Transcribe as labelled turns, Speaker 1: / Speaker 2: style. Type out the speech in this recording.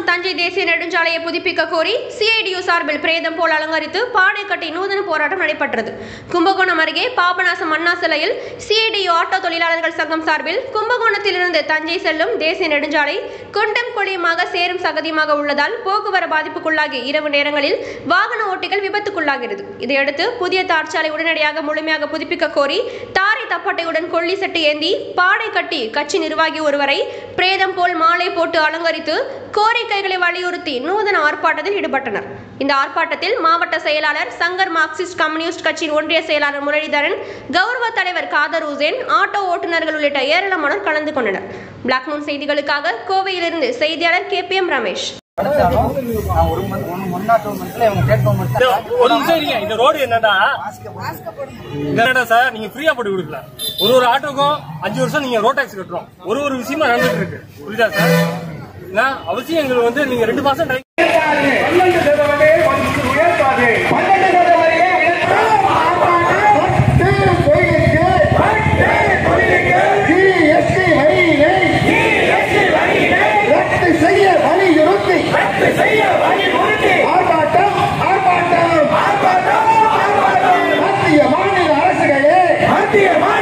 Speaker 1: தஞ்சை தேசிய நெடுஞ்சாலையை புதுப்பிக்க கோரி சிஐடியு சார்பில் பிரேதம் போல் அலங்கரித்து பாடை கட்டி நூதன போராட்டம் நடைபெற்றது கும்பகோணம் அருகே பாபநாசம் அண்ணா சிலையில் சிஐடியு ஆட்டோ தொழிலாளர்கள் சங்கம் சார்பில் கும்பகோணத்திலிருந்து தஞ்சை செல்லும் தேசிய நெடுஞ்சாலை குண்டும் குழியுமாக சேரும் சகதியுமாக உள்ளதால் போக்குவரத்து பாதிப்புக்குள்ளாகி இரவு நேரங்களில் வாகன ஓட்டிகள் விபத்துக்குள்ளாகிறது இதையடுத்து புதிய தார்ச்சாலை உடனடியாக முழுமையாக புதுப்பிக்க கோரி தாரை தப்பட்டையுடன் கொல்லி செட்டு ஏந்தி பாடை கட்டி கட்சி நிர்வாகி ஒருவரை பிரேதம் போல் மாலை போட்டு அலங்கரித்து கோரிக்கைகளை வலியுறுத்தி நூதன ஆர்ப்பாட்டத்தில் ஈடுபட்டனர் இந்த ஆர்ப்பாட்டத்தில் மாவட்ட செயலாளர் சங்கர் மார்க்சிஸ்ட் கம்யூனிஸ்ட் கட்சியின் ஒன்றிய செயலாளர் முரளிதரன் கௌரவ தலைவர் காதர் ஹுசேன் ஆட்டோ ஓட்டுநர்கள் உள்ளிட்ட ஏராளமானோர் கலந்து கொண்டனர் பிளாக் மூன் செய்திகளுக்காக கோவையிலிருந்து செய்தியாளர் கே பி எம் ரமேஷ்
Speaker 2: கிடைச்சாலும் நான் ஒரு month one one not two மந்த்ல இவங்க ஸ்டேட் கவர்மெண்ட்
Speaker 3: ஒரு நிமிஷம் இருங்க இந்த ரோடு என்னடா என்னடா சார் நீங்க ஃப்ரீயா போட்டு கொடுக்கல ஒரு ஒரு ஆட்டோக்கும் அஞ்சு வருஷம் நீங்க ரோட் டாக்ஸ் கட்டுறோம் ஒரு ஒரு விஷயமா நடந்துட்டு இருக்கு புரியுதா சார் என்ன அவசியம் எங்களுக்கு வந்து நீங்க ரெண்டு மாசம் டைம்
Speaker 4: பன்னெண்டு சதவீதமே வந்து உயர்த்தாது பன்னெண்டு சதவீதமே
Speaker 5: ரத்து செய்ய வலியுறுத்தி ஆர்ப்பாட்டம் ஆர்ப்பாட்டம் மத்திய மாநில அரசுகளே
Speaker 4: மத்திய மாநில